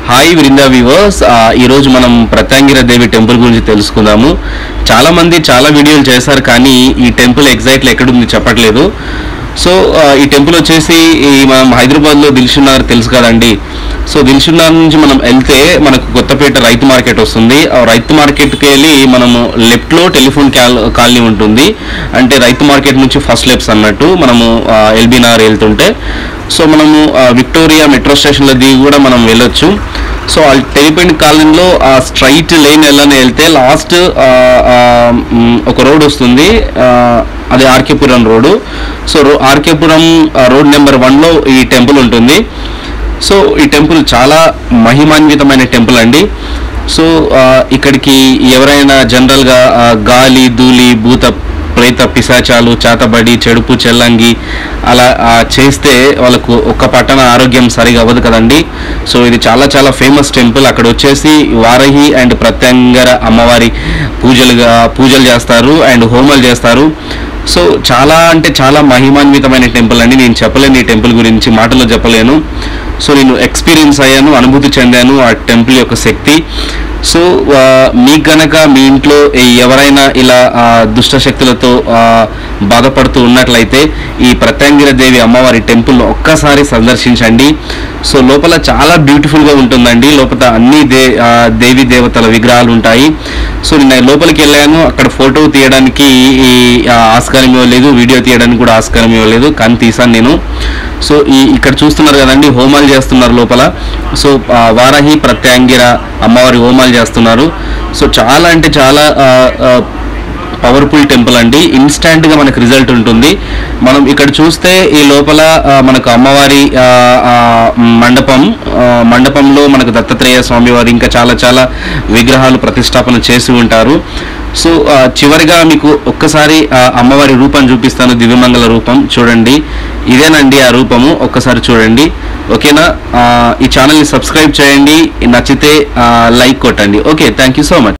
hi Vrinda viewers ఈరోజు మనం ప్రత్యాంగిర దేవి temple గురించి తెలుసుకుందాము చాలా మంది చాలా వీడియోలు చేశారు కానీ ఈ టెంపుల్ ఎగ్జాక్ట్లీ ఎక్కడుంది చెప్పట్లేదు సో ఆ, ఈ టెంపుల్ వచ్చేసి ఈ మనం హైదరాబాద్లో దిల్సున్నారు తెలుసు కదండి సో దిల్సున్నారు నుంచి మనం వెళ్తే మనకు కొత్తపేట రైతు మార్కెట్ వస్తుంది ఆ రైతు మార్కెట్కి వెళ్ళి మనము లెఫ్ట్లో టెలిఫోన్ క్యాల్ కాలనీ ఉంటుంది అంటే రైతు మార్కెట్ నుంచి ఫస్ట్ లెఫ్ట్స్ అన్నట్టు మనము ఎల్బీ నగర్ వెళ్తుంటే సో మనము ఆ, విక్టోరియా మెట్రో స్టేషన్లో దిగి కూడా మనం వెళ్ళొచ్చు సో ఆ టెలిపోయిన కాలనీలో ఆ స్ట్రైట్ లైన్ వెళ్ళని వెళ్తే లాస్ట్ ఒక రోడ్ వస్తుంది ఆ, అది ఆర్కేపురం రోడ్డు సో రో ఆర్కేపురం ఆ, రోడ్ నెంబర్ వన్లో ఈ టెంపుల్ ఉంటుంది సో ఈ టెంపుల్ చాలా మహిమాన్వితమైన టెంపుల్ అండి సో ఆ, ఇక్కడికి ఎవరైనా జనరల్గా ఆ, గాలి ధూళి భూత ప్రేత పిశాచాలు చాతబడి చెడుపు చెల్లంగి అలా ఆ, చేస్తే వాళ్ళకు ఒక్క పట్టణ ఆరోగ్యం సరిగా అవ్వదు కదండి సో ఇది చాలా చాలా ఫేమస్ టెంపుల్ అక్కడ వచ్చేసి వారహి అండ్ ప్రత్యంగర అమ్మవారి పూజలుగా పూజలు చేస్తారు అండ్ హోమాలు చేస్తారు సో చాలా అంటే చాలా మహిమాన్వితమైన టెంపుల్ అండి నేను చెప్పలేను ఈ టెంపుల్ గురించి మాటలో చెప్పలేను సో నేను ఎక్స్పీరియన్స్ అయ్యాను అనుభూతి చెందాను ఆ టెంపుల్ యొక్క శక్తి సో ఆ, మీకు గనక మీ ఇంట్లో ఈ ఎవరైనా ఇలా ఆ, దుష్ట శక్తులతో ఆ, బాధపడుతూ ఉన్నట్లయితే ఈ ప్రత్యాంగిర దేవి అమ్మవారి టెంపుల్ ఒక్కసారి సందర్శించండి సో లోపల చాలా బ్యూటిఫుల్గా ఉంటుందండి లోపల అన్ని దే ఆ, దేవి దేవతల విగ్రహాలు ఉంటాయి సో నేను లోపలికి వెళ్ళాను అక్కడ ఫోటో తీయడానికి ఈ ఆ, ఆస్కారం ఇవ్వలేదు వీడియో తీయడానికి కూడా ఆస్కారం ఇవ్వలేదు కానీ తీసాను నేను సో ఈ ఇక్కడ చూస్తున్నారు కదండి హోమాలు చేస్తున్నారు లోపల సో ఆ, వారాహి ప్రత్యాంగిర అమ్మవారి హోమాలు చేస్తున్నారు సో చాలా అంటే చాలా ఆ, ఆ, పవర్ఫుల్ టెంపుల్ అండి ఇన్స్టాంట్ గా మనకు రిజల్ట్ ఉంటుంది మనం ఇక్కడ చూస్తే ఈ లోపల ఆ, మనకు అమ్మవారి ఆ, ఆ, మండపం ఆ, మండపంలో మనకు దత్తాత్రేయ స్వామి వారు ఇంకా చాలా చాలా విగ్రహాలు ప్రతిష్టాపన చేసి ఉంటారు సో ఆ, చివరిగా మీకు ఒక్కసారి ఆ అమ్మవారి రూపం చూపిస్తాను దివ్యమంగళ రూపం చూడండి ఇదేనండి ఆ రూపము ఒక్కసారి చూడండి ఓకేనా ఆ, ఈ ఛానల్ని సబ్స్క్రైబ్ చేయండి నచ్చితే లైక్ కొట్టండి okay thank you so much